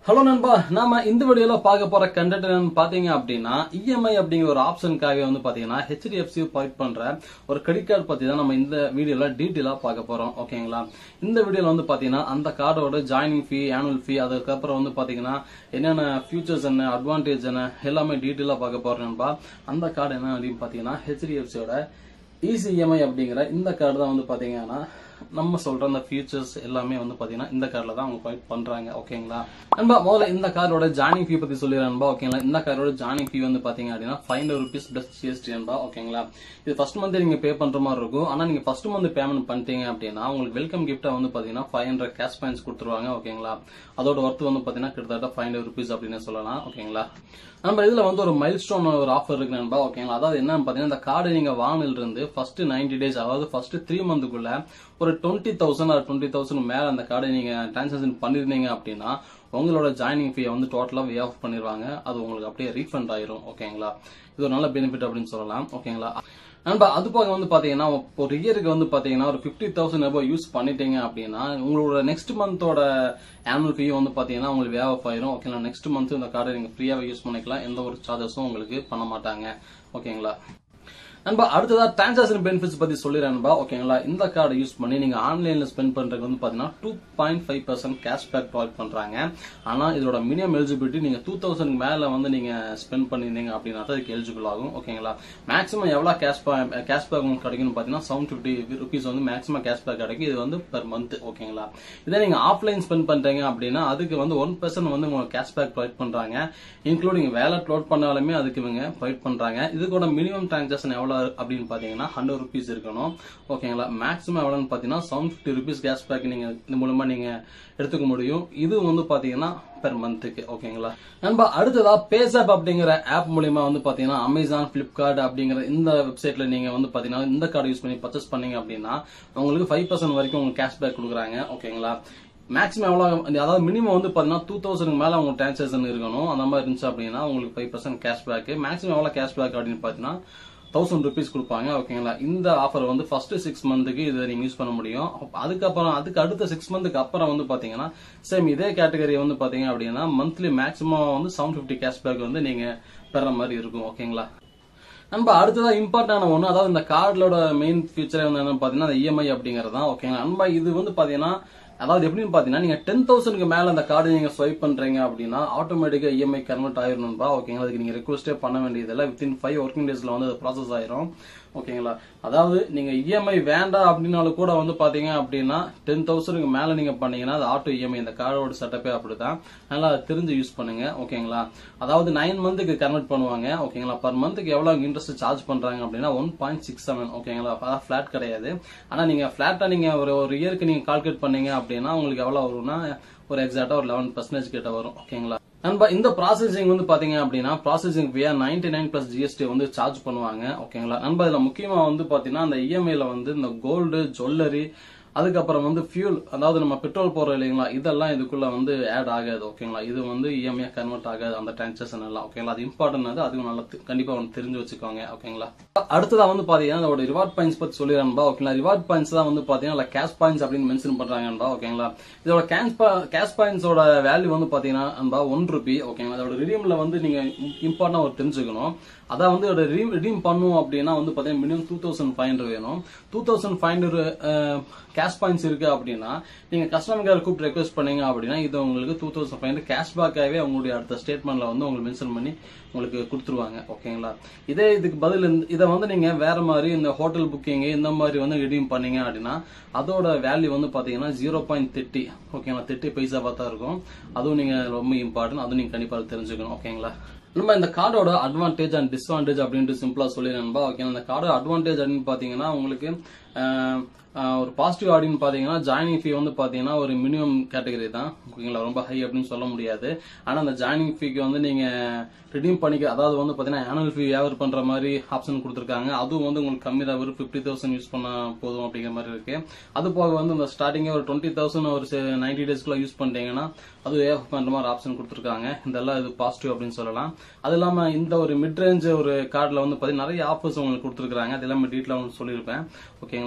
hello நண்பா நாம இந்த வீடியோல பார்க்க போற கண்டென்ட் என்னன்னு பாத்தீங்க அப்படின்னா இஎம்ஐ அப்படிங்கிற ஒரு ஆப்ஷனுக்காக வந்து பாத்தீங்கன்னா ஹெச்டிஎஃப்சி ப்ரொவைட் பண்ற ஒரு கிரெடிட் கார்டு பத்தி தான் நம்ம இந்த வீடியோல டீட்டெயிலா பார்க்க போறோம் ஓகேங்களா இந்த வீடியோல வந்து பாத்தீங்கன்னா அந்த கார்டோட ஜாயினிங் ஃபீ ஆனுவல் ஃபீ அதுக்கப்புறம் வந்து பாத்தீங்கன்னா என்னென்ன ஃபியூச்சர்ஸ் என்ன அட்வான்டேஜ் என்ன எல்லாமே டீட்டெயிலா பார்க்க போறோம் நண்பா அந்த கார்டு என்ன அப்படின்னு பாத்தீங்கன்னா ஹெச்டிஎஃப்சியோட இசிஎம்ஐ அப்படிங்கிற இந்த கார்டு தான் வந்து பாத்தீங்கன்னா நம்ம சொல்ற அந்த ஃபீச்சர்ஸ் எல்லாமே வந்து பாத்தீங்கன்னா இந்த கார்டில் தான் அவங்க ப்ரொவைட் பண்றாங்க ஓகேங்களா நண்பா முதல்ல இந்த காரோட ஜாயினிங் ஃபீ பத்தி சொல்லிடுறேன் நண்பா ஓகேங்களா இந்த காரோட ஜாயினிங் ஃபீ வந்து பாத்தீங்க அப்படின்னா five hundred rupees plus GST நண்பா ஓகேங்களா இது ஃபர்ஸ்ட் மந்த் நீங்க பே பண்ற மாதிரி இருக்கும் ஆனா நீங்க ஃபர்ஸ்ட் மந்த் பேமெண்ட் பண்ணிட்டீங்க அப்படின்னா உங்களுக்கு வெல்கம் கிஃப்டா வந்து பாத்தீங்கன்னா ஃபைவ் ஹண்ட்ரட் கேஷ் பாயிண்ட்ஸ் கொடுத்துருவாங்க ஓகேங்களா அதோட ஒர்த் வந்து பாத்தீங்கன்னா கிட்டத்தட்ட ஃபைவ் ஹண்ட்ரட் ருபீஸ் அப்படின்னு சொல்லலாம் ஓகேங்களா நம்ம இதுல வந்து ஒரு மைல் ஸ்டோன் ஒரு ஆஃபர் இருக்கு நண்பா ஓகேங்களா அதாவது என்னன்னு பாத்தீங்கன்னா இந்த கார்டு நீங்க வாங்கினில இருந்து ஃபர்ஸ்ட் நைன்டி டேஸ் அதாவது ஃபர்ஸ்ட் த்ரீ மந்த்துக்குள்ள ஒரு twenty thousand or twenty thousand மேல அந்த கார்டை நீங்க டிரான்சாக்ஷன் பண்ணிருந்தீங்க அப்படின்னா உங்களோட ஜாயினிங் ஃபீ வந்து டோட்டலா வே ஆஃப் பண்ணிடுவாங்க அது உங்களுக்கு அப்படியே ரீஃபண்ட் ஆயிரும் ஓகேங்களா இது ஒரு நல்ல பெனிஃபிட் அப்படின்னு சொல்லலாம் ஓகேங்களா நண்பா அது போக வந்து பாத்தீங்கன்னா ஒரு இயருக்கு வந்து பாத்தீங்கன்னா ஒரு பிப்டி தௌசண்ட் எபோ யூஸ் பண்ணிட்டீங்க அப்படின்னா உங்களோட நெக்ஸ்ட் மந்தோட ஆனுவல் ஃபீ வந்து பாத்தீங்கன்னா உங்களுக்கு வே ஆஃப் ஆயிரும் ஓகேங்களா நெக்ஸ்ட் மந்த் இந்த கார்டை நீங்க ஃப்ரீயாவே யூஸ் பண்ணிக்கலாம் எந்த ஒரு சார்ஜஸும் உங்களுக்கு பண்ண மாட்டாங்க ஓகேங்களா நண்பா அடுத்ததா டிரான்சாக்ஷன் பெனிஃபிட்ஸ் பத்தி சொல்லிடுறேன் நண்பா ஓகேங்களா இந்த கார்டை யூஸ் பண்ணி நீங்க ஆன்லைன்ல ஸ்பெண்ட் பண்றதுக்கு வந்து பாத்தீங்கன்னா two point five percent cash back provide பண்றாங்க ஆனா இதோட மினிமம் எலிஜிபிலிட்டி நீங்க டூ தௌசண்ட் மேல வந்து நீங்க ஸ்பெண்ட் பண்ணிருந்தீங்க அப்படின்னா தான் இதுக்கு எலிஜிபிள் ஆகும் ஓகேங்களா மேக்ஸிமம் எவ்வளவு கேஷ் கேஷ் பேக் உங்களுக்கு கிடைக்கும்னு பாத்தீங்கன்னா செவன் பிப்டி ருபீஸ் வந்து மேக்ஸிமம் கேஷ் பேக் கிடைக்கும் இது வந்து பெர் மந்த் ஓகேங்களா இதே நீங்க ஆஃப்லைன் ஸ்பெண்ட் பண்றீங்க அப்படின்னா அதுக்கு வந்து ஒன் பர்சன்ட் வந்து உங்களுக்கு கேஷ் பேக் ப்ரொவைட் பண்றாங்க இன்க்ளூடிங் வேலட் லோட் பண்ணாலுமே அதுக்கு இவங்க ப்ரொவைட் பண்றாங்க இதுக்கூட மினிமம் டிரான்சாக்ஷன் எவ்வளவு அப்படின்னு பாத்தீங்கன்னா ஹண்ட்ரட் ருபீஸ் இருக்கணும் ஓகேங்களா மேக்ஸிமம் எவ்வளவுன்னு பாத்தீங்கன்னா seven fifty rupees cash back நீங்க இது மூலமா நீங்க எடுத்துக்க முடியும் இது வந்து பாத்தீங்கன்னா பெர் மந்த்துக்கு ஓகேங்களா நண்பா அடுத்ததா பேசாப் அப்படிங்கிற ஆப் மூலியமா வந்து பாத்தீங்கன்னா அமேசான் பிளிப்கார்ட் அப்படிங்கிற இந்த வெப்சைட்ல நீங்க வந்து பாத்தீங்கன்னா இந்த கார்டு யூஸ் பண்ணி பர்ச்சேஸ் பண்ணீங்க அப்படின்னா உங்களுக்கு ஃபைவ் பர்சன்ட் வரைக்கும் உங்களுக்கு கேஷ் பேக் கொடுக்குறாங்க ஓகேங்களா மேக்ஸிமம் எவ்வளவு அதாவது மினிமம் வந்து பாத்தீங்கன்னா டூ தௌசண்ட் மேல உங்க டிரான்சாக்ஷன் இருக்கணும் அந்த மாதிரி இருந்துச்சு அப்படின்னா உங்களுக்கு five percent cash back maximum எவ்வளவு கேஷ் பேக் அப்படின்னு பாத்தீங்கன்னா தௌசண்ட் ருபீஸ் கொடுப்பாங்க ஓகேங்களா இந்த ஆஃபர் வந்து ஃபர்ஸ்ட் சிக்ஸ் மந்த்துக்கு இதை நீங்க யூஸ் பண்ண முடியும் அதுக்கப்புறம் அதுக்கு அடுத்த சிக்ஸ் மந்த்துக்கு அப்புறம் வந்து பாத்தீங்கன்னா சேம் இதே கேட்டகரி வந்து பாத்தீங்க அப்படின்னா மந்த்லி மேக்ஸிமம் வந்து செவன் பிப்டி கேஷ்பேக் வந்து நீங்க பெற மாதிரி இருக்கும் ஓகேங்களா நண்பா அடுத்ததா இம்பார்ட்டான ஒன்று அதாவது இந்த கார்டோட மெயின் ஃபீச்சரே வந்து என்னன்னு பாத்தீங்கன்னா இஎம்ஐ அப்படிங்கிறது தான் ஓகேங்களா நண்பா இது வந்து பாத்தீங்கன்னா அதாவது எப்படின்னு பாத்தீங்கன்னா நீங்க டென் தௌசண்ட்க்கு மேல அந்த கார்டு நீங்க ஸ்வைப் பண்றீங்க அப்படின்னா ஆட்டோமேட்டிக்கா இஎம்ஐ கன்வெர்ட் ஆயிரும்ப்பா ஓகேங்களா அதுக்கு நீங்க ரெக்வஸ்டே பண்ண வேண்டியதில்லை வித்தின் ஃபைவ் ஒர்க்கிங் டேஸ்ல வந்து அது ப்ராசஸ் ஆயிரும் ஓகேங்களா அதாவது நீங்க இஎம்ஐ வேண்டாம் அப்படின்னாலும் கூட வந்து பாத்தீங்க அப்படின்னா டென் தௌசண்ட்க்கு மேல நீங்க பண்ணீங்கன்னா அது ஆட்டோ இஎம்ஐ இந்த கார்டோட செட்டப்பே அப்படிதான் நல்லா தெரிஞ்சு யூஸ் பண்ணுங்க ஓகேங்களா அதாவது நைன் மந்த்துக்கு கன்வெர்ட் பண்ணுவாங்க ஓகேங்களா பர் மந்த்துக்கு எவ்வளவு இன்ட்ரெஸ்ட் சார்ஜ் பண்றாங்க அப்படின்னா ஒன் பாயிண்ட் சிக்ஸ் செவன் ஓகேங்களா ஃபிளாட் கிடையாது ஆனா நீங்க பிளாட்டா நீங்க ஒரு ஒரு இயருக்கு நீங்க கால்குலேட் பண்ணீங்க அப்படின்னா உங்களுக்கு எவ்வளவு வரும்னா ஒரு எக்ஸாக்டா ஒரு லெவன் பர்சன்டேஜ் கிட்ட வரும் ஓகேங்களா நண்பா இந்த ப்ராசஸிங் வந்து பாத்தீங்க அப்படின்னா ப்ராசஸிங் ஃபீயா நைன்டி நைன் பிளஸ் ஜிஎஸ்டி வந்து சார்ஜ் பண்ணுவாங்க ஓகேங்களா நண்பா இதுல முக்கியமா வந்து பாத்தீங்கன்னா அந்த இஎம்ஐல வந்து இந்த கோல்டு ஜுவல்லரி அதுக்கப்புறம் வந்து ஃபியூல் அதாவது நம்ம பெட்ரோல் போடுறோம் இல்லைங்களா இதெல்லாம் இதுக்குள்ள வந்து ஆட் ஆகாது ஓகேங்களா இது வந்து இஎம்ஐ கன்வெர்ட் ஆகாது அந்த டிரான்சாக்ஷன் எல்லாம் ஓகேங்களா அது இம்பார்ட்டன்ட் அது அதுவும் நல்லா தெ- கண்டிப்பா வந்து தெரிஞ்சு வச்சுக்கோங்க ஓகேங்களா அடுத்ததா வந்து பாத்தீங்கன்னா அதோட ரிவார்ட் பாயிண்ட்ஸ் பத்தி சொல்லிடுறேன்பா ஓகேங்களா ரிவார்ட் பாயிண்ட்ஸ் தான் வந்து பாத்தீங்கன்னா கேஷ் பாயிண்ட்ஸ் அப்படின்னு மென்ஷன் பண்றாங்கன்பா ஓகேங்களா இதோட கேஷ் கேஷ் பாயிண்ட்ஸோட வேல்யூ வந்து பாத்தீங்கன்னா ஒன் ருபி ஓகேங்களா அதோட ரிடீம்ல வந்து நீங்க இம்பார்ட்டன்டா ஒரு தெரிஞ்சுக்கணும் அதான் வந்து அதோட ரிடீம் பண்ணும் அப்படின்னா வந்து பாத்தீங்கன்னா minimum two thousand five hundred வேணும் two thousand five hundred cash points இருக்கு அப்படின்னா நீங்க கஸ்டமர் கேர் கூப்பிட்டு ரெக்வஸ்ட் பண்ணீங்க அப்படின்னா இது உங்களுக்கு டூ தௌசண்ட் ஃபைவ் ஹண்ட்ரட் கேஷ்பேக்காகவே உங்களுடைய அடுத்த ஸ்டேட்மெண்ட்ல வந்து உங்களுக்கு மென்ஷன் பண்ணி உங்களுக்கு கொடுத்துருவாங்க ஓகேங்களா இதே இதுக்கு பதில் இந்த- இதை வந்து நீங்க வேற மாதிரி இந்த ஹோட்டல் புக்கிங் இந்த மாதிரி வந்து ரெடீம் பண்ணீங்க அப்படின்னா அதோட வேல்யூ வந்து பாத்தீங்கன்னா ஜீரோ பாயிண்ட் தேர்ட்டி ஓகேங்களா தேர்ட்டி பைசா பார்த்தா இருக்கும் அதுவும் நீங்க ரொம்ப இம்பார்ட்டன்ட் அதுவும் நீங்க கண்டிப்பா தெரிஞ்சுக்கணும் ஓகேங்களா நம்ம இந்த கார்டோட அட்வான்டேஜ் அண்ட் டிஸ்அட்வான்டேஜ் அப்படின்ட்டு சிம்பிளா சொல்லிடுறேன்பா ஓகே இந்த கார்டோட அட்வான்டேஜ் அப்படின்னு பாத்தீங்கன்னா உங்களுக்கு ஆஹ், ஆஹ், ஒரு பாசிட்டிவ் அப்படின்னு பாத்தீங்கன்னா ஜாயினிங் ஃபீ வந்து பாத்தீங்கன்னா ஒரு மினிமம் கேட்டகரி தான் ஓகேங்களா ரொம்ப ஹை அப்படின்னு சொல்ல முடியாது ஆனா அந்த ஜாயினிங் ஃபீக்கு வந்து நீங்க ரிடீம் பண்ணிக்க அதாவது வந்து பாத்தீங்கன்னா ஆனுவல் ஃபீ வியாபாரம் பண்ற மாதிரி ஆப்ஷன் கொடுத்துருக்காங்க அதுவும் வந்து உங்களுக்கு கம்மி தான் ஒரு ஃபிஃப்டி தௌசண்ட் யூஸ் பண்ணா போதும் அப்படிங்கிற மாதிரி இருக்கு அது போக வந்து இந்த ஸ்டார்டிங்கே ஒரு டுவெண்ட்டி தௌசண்ட் ஒரு நைன்டி டேஸ்க்குள்ள யூஸ் பண்ணிட்டீங்கன்னா அது வேவ் பண்ற மாதிரி ஆப்ஷன் கொடுத்துருக்காங்க இதெல்லாம் இது பாசிட்டிவ் அப்படின்னு சொல்லலாம் அது இல்லாம இந்த ஒரு மிட் ரேஞ்ச் ஒரு கார்டில் வந்து பாத்தீங்கன்னா நிறைய ஆஃபர்ஸ் உங்களுக்கு கொடுத்துருக்காங்க அது எல்லாமே டீட்டெயில் உங்களுக்கு சொல்லியிருப்பேன் ஓகேங்களா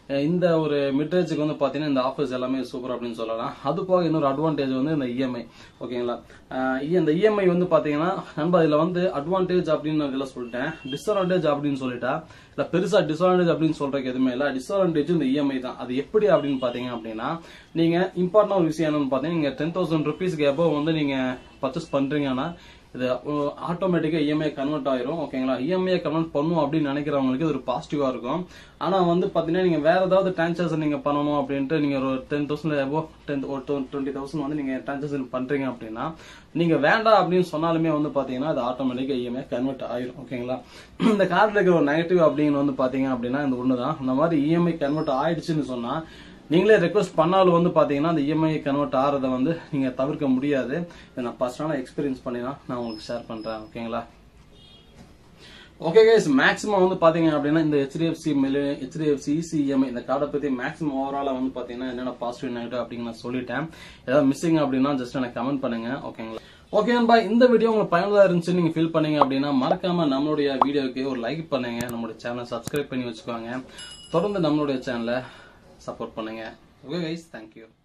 அஹ் இந்த ஒரு மிட்ரேஜுக்கு வந்து பாத்தீங்கன்னா இந்த ஆஃபர்ஸ் எல்லாமே சூப்பர் அப்படின்னு சொல்லலாம் அது போக இன்னொரு அட்வான்டேஜ் வந்து இந்த இஎம்ஐ ஓகேங்களா அஹ் இந்த இஎம்ஐ வந்து பாத்தீங்கன்னா நண்பா இதுல வந்து அட்வான்டேஜ் அப்படின்னு நான் இதுல சொல்லிட்டேன் டிஸ்அட்வான்டேஜ் அப்படின்னு சொல்லிட்டா இல்ல பெருசா டிஸ்அட்வான்டேஜ் அப்படின்னு சொல்றதுக்கு எதுவுமே இல்ல டிஸ்அட்வான்டேஜ் இந்த இஎம்ஐ தான் அது எப்படி அப்படின்னு பாத்தீங்க அப்படின்னா நீங்க இம்பார்ட்டன் ஒரு விஷயம் என்னன்னு பாத்தீங்கன்னா நீங்க டென் தௌசண்ட் ருபீஸ்க்கு எபோ வந்து நீங்க பர்ச்சேஸ் பண்றீங்கன்னா இது ஆட்டோமேட்டிக்கா இஎம்ஐ கன்வெர்ட் ஆயிரும் ஓகேங்களா இஎம்ஐ கன்வெர்ட் பண்ணும் அப்படின்னு நினைக்கிறவங்களுக்கு இது ஒரு பாசிட்டிவா இருக்கும் ஆனா வந்து பாத்தீங்கன்னா நீங்க வேற ஏதாவது டிரான்சாக்ஷன் நீங்க பண்ணணும் அப்படின்ட்டு நீங்க ஒரு டென் தௌசண்ட் எபோ டென் ஒரு டுவெண்ட்டி தௌசண்ட் வந்து நீங்க டிரான்சாக்ஷன் பண்றீங்க அப்படின்னா நீங்க வேண்டாம் அப்படின்னு சொன்னாலுமே வந்து பாத்தீங்கன்னா அது ஆட்டோமேட்டிக்கா இஎம்ஐ கன்வெர்ட் ஆயிரும் ஓகேங்களா இந்த கார்டுல இருக்கிற ஒரு நெகட்டிவ் அப்படின்னு வந்து பாத்தீங்க அப்படின்னா இந்த ஒண்ணுதான் இந்த மாதிரி இஎம்ஐ கன்வெர்ட் ஆயிடுச்சுன்னு சொன்னா நீங்களே ரெக்வஸ்ட் பண்ணாலும் வந்து பாத்தீங்கன்னா அந்த இஎம்ஐ கன்வெர்ட் ஆறதை வந்து நீங்க தவிர்க்க முடியாது இதை நான் பர்சனலா எக்ஸ்பீரியன்ஸ் பண்ணி தான் நான் உங்களுக்கு ஷேர் பண்றேன் ஓகேங்களா ஓகே கைஸ் மேக்ஸிமம் வந்து பாத்தீங்க அப்படின்னா இந்த ஹெச்டிஎஃப்சி மெலு ஹெச்டிஎஃப்சி இசிஎம்ஐ இந்த கார்டை பத்தி மேக்ஸிமம் ஓவராலா வந்து பாத்தீங்கன்னா என்னென்ன பாசிட்டிவ் நெகட்டிவ் அப்படின்னு நான் சொல்லிட்டேன் ஏதாவது மிஸ்ஸிங் அப்படின்னா ஜஸ்ட் எனக்கு கமெண்ட் பண்ணுங்க ஓகேங்களா ஓகே நண்பா இந்த வீடியோ உங்களுக்கு பயனுள்ளதா இருந்துச்சு நீங்க ஃபீல் பண்ணீங்க அப்படின்னா மறக்காம நம்மளுடைய வீடியோக்கு ஒரு லைக் பண்ணுங்க நம்மளுடைய சேனலை சப்ஸ்கிரைப் பண்ணி வச்சுக்கோங்க தொடர்ந்து நம்மளுடைய சேனலை சப்போர்ட் பண்ணுங்க ஓகே கைஸ் தேங்க்யூ